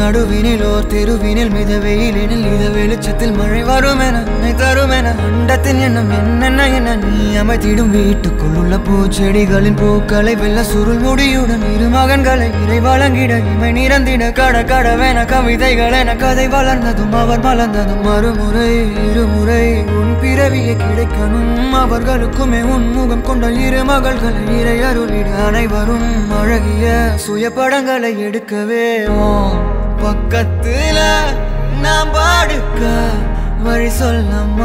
நடுவினில் ஓர் தெருவினில் மித வெயிலினில் இத வெளிச்சத்தில் மழை வரும் என உன்னை தரும் என அண்டத்தின் எண்ணம் என்னென்ன என்ன நீ அமைத்திடும் வீட்டுக்குள் உள்ள பூச்செடிகளின் பூக்களை வெள்ள சுருள் முடியுடன் இரு மகன்களை இறை வழங்கிட இமை நிறந்திட கட கடவென கவிதைகள் என கதை வளர்ந்ததும் அவர் மலர்ந்ததும் மறுமுறை இருமுறை உன் பிறவியை கிடைக்கணும் அவர்களுக்குமே உன் முகம் கொண்ட இரு மகள்களை இறை அருளிட அனைவரும் அழகிய சுய படங்களை எடுக்கவே உன் பக்கத்துல நாம் பாடுக்க வழி சொல்லம்மா